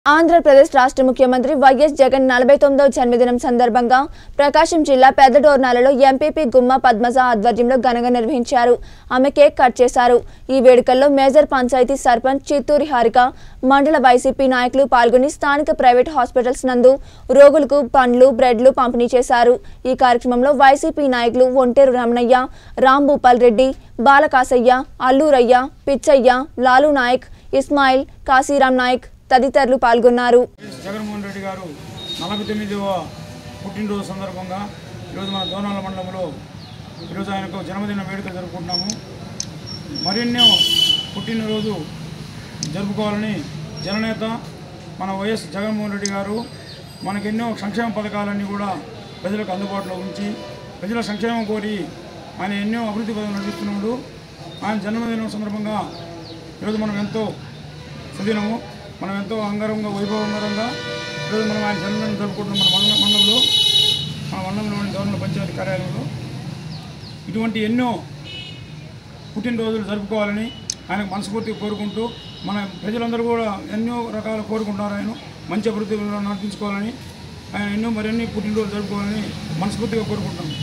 ఆంధ్రప్రదేశ్ రాష్ట్ర ముఖ్యమంత్రి వైఎస్ జగన్ నలభై తొమ్మిదవ జన్మదినం సందర్భంగా ప్రకాశం జిల్లా పెద్దడోర్నాలలో ఎంపీపీ గుమ్మ పద్మజ ఆధ్వర్యంలో ఘనంగా నిర్వహించారు ఆమె కేక్ కట్ చేశారు ఈ వేడుకల్లో మేజర్ పంచాయతీ సర్పంచ్ చిత్తూరి హారిక మండల వైసీపీ నాయకులు పాల్గొని స్థానిక ప్రైవేట్ హాస్పిటల్స్ నందు రోగులకు పండ్లు బ్రెడ్లు పంపిణీ చేశారు ఈ కార్యక్రమంలో వైసీపీ నాయకులు ఒంటేరు రమణయ్య రాంభూపాల్ రెడ్డి బాలకాసయ్య అల్లూరయ్య పిచ్చయ్య లాలు నాయక్ ఇస్మాయిల్ కాశీరాం నాయక్ తదితరులు పాల్గొన్నారు వైఎస్ జగన్మోహన్ రెడ్డి గారు నలభై తొమ్మిదవ పుట్టినరోజు సందర్భంగా ఈరోజు మన దోనాల మండలంలో ఈరోజు ఆయనకు జన్మదిన వేడుక జరుపుకుంటున్నాము మరెన్నో పుట్టినరోజు జరుపుకోవాలని జననేత మన వైఎస్ జగన్మోహన్ రెడ్డి గారు మనకెన్నో సంక్షేమ పథకాలన్నీ కూడా ప్రజలకు అందుబాటులో ఉంచి ప్రజల సంక్షేమం కోరి ఆయన ఎన్నో అభివృద్ధి పథకాలు నడిపిస్తున్నాడు ఆయన జన్మదినం సందర్భంగా ఈరోజు మనం ఎంతో సుదినము మనం ఎంతో అంగరంగా వైభవంగా ఈరోజు మనం ఆయన జన్మదినం జరుపుకుంటున్నాం మన మండల మండలంలో మన మండలంలోని గవర్నమెంట్ పంచాయతీ కార్యాలయంలో ఇటువంటి ఎన్నో పుట్టినరోజులు జరుపుకోవాలని ఆయనకు మనస్ఫూర్తిగా కోరుకుంటూ మన ప్రజలందరూ కూడా ఎన్నో రకాల కోరుకుంటున్నారు ఆయన మంచి అభివృద్ధి నడిపించుకోవాలని ఆయన ఎన్నో మరిన్ని పుట్టినరోజులు జరుపుకోవాలని మనస్ఫూర్తిగా కోరుకుంటున్నాం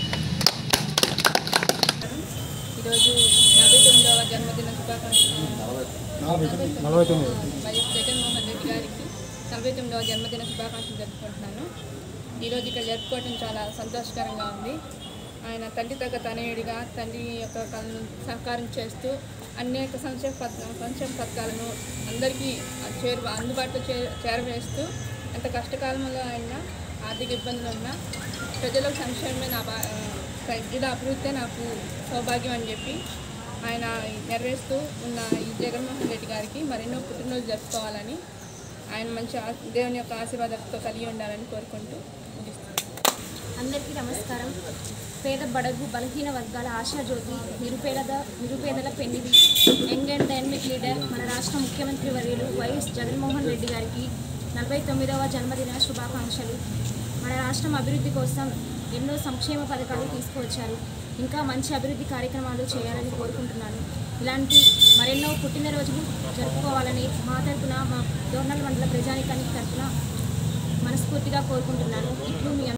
ఈరోజు నలభై తొమ్మిదవ జన్మదిన శుభాకాంక్షలు వైఎస్ జగన్మోహన్ రెడ్డి గారికి నలభై తొమ్మిదవ జన్మదిన శుభాకాంక్షలు జరుపుకుంటున్నాను ఈరోజు ఇక్కడ జరుపుకోవటం చాలా సంతోషకరంగా ఉంది ఆయన తండ్రి తగ్గ తనయుడిగా తండ్రి యొక్క కళను సహకారం చేస్తూ అనేక సంక్షేమ పథ సంక్షేమ పథకాలను అందరికీ చేరు అందుబాటులో చే చేరవేస్తూ ఎంత కష్టకాలంలో అయినా ఆర్థిక ఇబ్బందులు ఉన్నా ప్రజలకు సంక్షేమమే నా బా ప్రజల అభివృద్ధి నాకు సౌభాగ్యం అని చెప్పి ఆయన నెరవేరుస్తూ ఉన్న ఈ జగన్మోహన్ రెడ్డి గారికి మరెన్నో పుట్టినరోజు జరుపుకోవాలని ఆయన మంచి ఆ- దేవుని యొక్క ఆశీర్వాదంతో కలిగి ఉండాలని కోరుకుంటూ ముగిస్తున్నాను అందరికీ నమస్కారం పేద బడగు బలహీన వర్గాల ఆశాజ్యోతి నిరుపేద నిరుపేదల పెన్నిది యంగ్ అండ్ డైనమిక్ లీడర్ మన రాష్ట్ర ముఖ్యమంత్రి వర్యులు వైఎస్ జగన్మోహన్ రెడ్డి గారికి నలభై తొమ్మిదవ జన్మదిన శుభాకాంక్షలు మన రాష్ట్రం అభివృద్ధి కోసం ఎన్నో సంక్షేమ పథకాలు తీసుకువచ్చారు ఇంకా మంచి అభివృద్ధి కార్యక్రమాలు చేయాలని కోరుకుంటున్నాను ఇలాంటి మరెన్నో పుట్టినరోజులు జరుపుకోవాలని మా తరపున మా దోర్నల్ మండల ప్రజానికానికి తరపున మనస్ఫూర్తిగా కోరుకుంటున్నాను ఇప్పుడు మీ